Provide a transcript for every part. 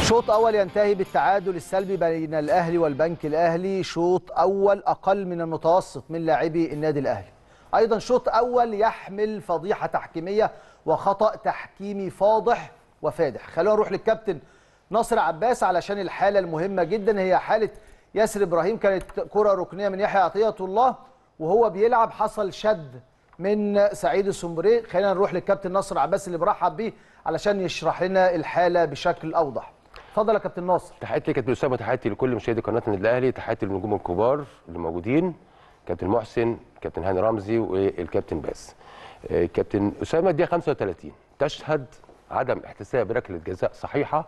شوط اول ينتهي بالتعادل السلبي بين الاهلي والبنك الاهلي شوط اول اقل من المتوسط من لاعبي النادي الاهلي ايضا شوط اول يحمل فضيحه تحكيميه وخطا تحكيمي فاضح وفادح خلونا نروح للكابتن ناصر عباس علشان الحاله المهمه جدا هي حاله ياسر ابراهيم كانت كره ركنيه من يحيى عطيه الله وهو بيلعب حصل شد من سعيد السمبري خلينا نروح للكابتن ناصر عباس اللي برحب بيه علشان يشرح لنا الحاله بشكل اوضح اتفضل يا كابتن ناصر تحياتي لكابتن اسامه تحياتي لكل مشاهدي قناه النادي الاهلي تحياتي للنجوم الكبار اللي موجودين كابتن محسن كابتن هاني رمزي والكابتن باس آه، كابتن اسامه الدقيقه 35 تشهد عدم احتساب ركله جزاء صحيحه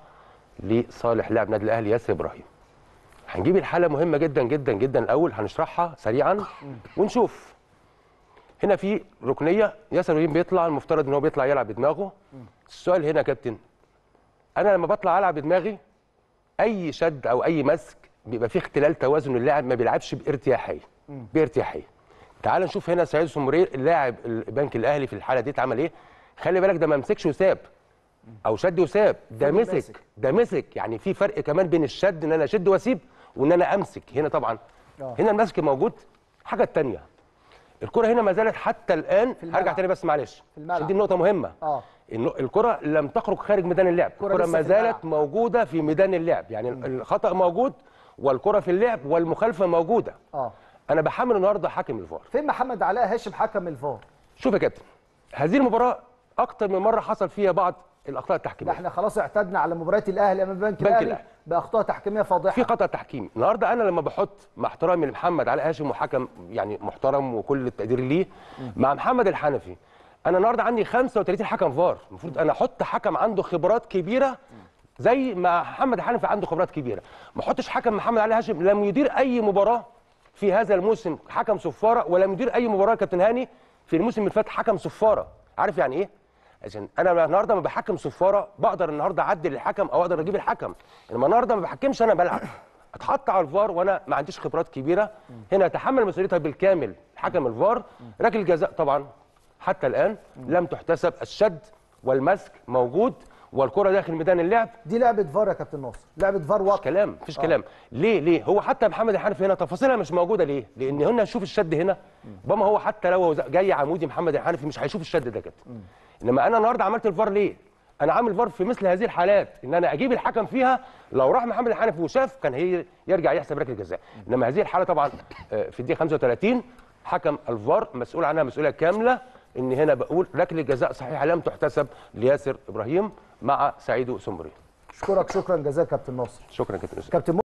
لصالح لاعب النادي الاهلي ياسر ابراهيم هنجيب الحاله مهمه جدا جدا جدا الاول هنشرحها سريعا ونشوف هنا في ركنيه ياسر ابراهيم بيطلع المفترض ان هو بيطلع يلعب بدماغه السؤال هنا يا كابتن انا لما بطلع العب بدماغي اي شد او اي مسك بيبقى فيه اختلال توازن اللاعب ما بيلعبش بارتياحيه بارتياحيه تعال نشوف هنا سعيد سمري اللاعب البنك الاهلي في الحاله دي اتعمل ايه خلي بالك ده ما مسكش وساب او شد وساب ده فضل مسك ماسك. ده مسك يعني في فرق كمان بين الشد ان انا اشد واسيب وان انا امسك هنا طبعا آه. هنا المسك موجود حاجه تانية الكره هنا ما زالت حتى الان الملعب. هرجع تاني بس معلش في الملعب. عشان دي النقطه مهمه اه النو- الكرة لم تخرج خارج ميدان اللعب الكرة الكرة لسه ما في زالت الملعب. موجودة في ميدان اللعب يعني الخطأ موجود والكرة في اللعب والمخالفة موجودة اه أنا بحمل النهاردة حاكم الفار فين محمد علاء هاشم حكم الفار شوف يا كابتن هذه المباراة أكتر من مرة حصل فيها بعض الأخطاء ده التحكيمية احنا خلاص اعتدنا على مباريات الاهلي امام البنك بنك الاهلي الأهلي. باخطاء تحكيميه فاضحه في خطأ تحكيمي النهاردة أنا لما بحط مع احترامي لمحمد علاء هاشم وحكم يعني محترم وكل التقدير ليه مع محمد الحنفي أنا النهاردة عندي 35 حكم فار المفروض أنا أحط حكم عنده خبرات كبيرة زي ما محمد الحنفي عنده خبرات كبيره ما احطش حكم محمد علي هاشم لم يدير اي مباراه في هذا الموسم حكم صفاره ولم يدير اي مباراه كابتن هاني في الموسم اللي فات حكم صفاره عارف يعني ايه عشان انا النهارده ما بحكم صفاره بقدر النهارده اعدل الحكم او اقدر اجيب الحكم انما النهارده ما بحكمش انا بلعب اتحط على الفار وانا ما عنديش خبرات كبيره هنا اتحمل مسؤوليتها بالكامل حكم الفار ركله جزاء طبعا حتى الان لم تحتسب الشد والمسك موجود والكره داخل ميدان اللعب دي لعبه فار يا كابتن ناصر لعبه فار مفيش واقع كلام مفيش كلام ليه ليه هو حتى محمد الحنفي هنا تفاصيلها مش موجوده ليه لان هنا شوف الشد هنا بما هو حتى لو جاي عمودي محمد الحنفي مش هيشوف الشد ده كده انما انا النهارده عملت الفار ليه انا عامل فار في مثل هذه الحالات ان انا اجيب الحكم فيها لو راح محمد الحنفي وشاف كان هي يرجع يحسب ركله جزاء انما هذه الحاله طبعا آه، في الدقيقه 35 حكم الفار مسؤول عنها مسؤوليه كامله ان هنا بقول ركله جزاء صحيحه لم تحتسب لياسر ابراهيم مع سعيد سمري اشكرك شكرا جزاك كابتن ناصر شكرا كابتن أسامة. كابتن